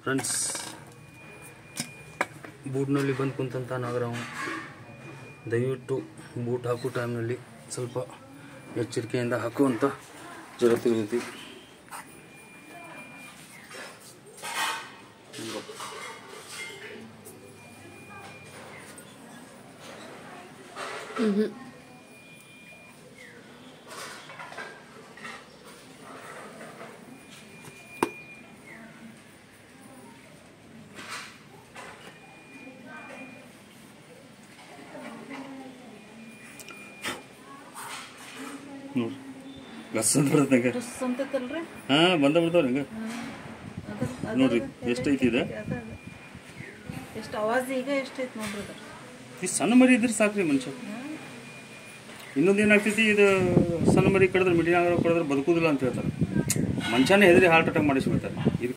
Friends ಬೂಟ್ನಲ್ಲಿ ಬಂದು ಕುಂತಂತ ನಾಗರಾವ್ ದಯವಿಟ್ಟು boot ಹಾಕೋ ಟೈಮ್ನಲ್ಲಿ ಸ್ವಲ್ಪ ಎಚ್ಚರಿಕೆಯಿಂದ ಹಾಕು ಅಂತ ಜರುರತ್ ಇರ್ತೈತಿ ನೋಡಿ ಗಸ್ ಅಂತ ಬರ್ತದೆ ನಂಗೆ ಡ್ರೆಸ್ ಅಂತೈತಲ್ರಿ ಹಾಂ ಬಂದ ಬಿಡ್ತಾವ್ರಿ ಹಂಗೆ ಅದ್ರ ಅದ್ರ- ನೋಡ್ರಿ ಅದ್ರ- ಎಷ್ಟೈತಿ ಇದು ಅದ ಅದ. ಎಷ್ಟು ಅವಾಜ್ ಈಗ ಎಷ್ಟೈತಿ ನೋಡ್ರಿ ಅದ್ರ ಈ ಸಣ್ಣ ಮರಿ ಇದ್ರೆ ಸಾಕ್ರಿ ಮನುಷ್ಯ ಇನ್ನೊಂದು ಏನಾಗ್ತೈತಿ ಇದು ಸಣ್ಣ ಮರಿ ಕಡಿದ್ರೆ ಮಿಡಿನಾಗ ಕಡಿದ್ರೆ ಬದುಕುದಿಲ್ಲ ಅಂತ ಹೇಳ್ತಾರೆ ಮನುಷ್ಯನೇ ಹೆದರಿ ಹಾರ್ಟ್ ಅಟ್ಯಾಕ್ ಮಾಡಿಸ್ಬಿಡ್ತಾರೆ ಇದು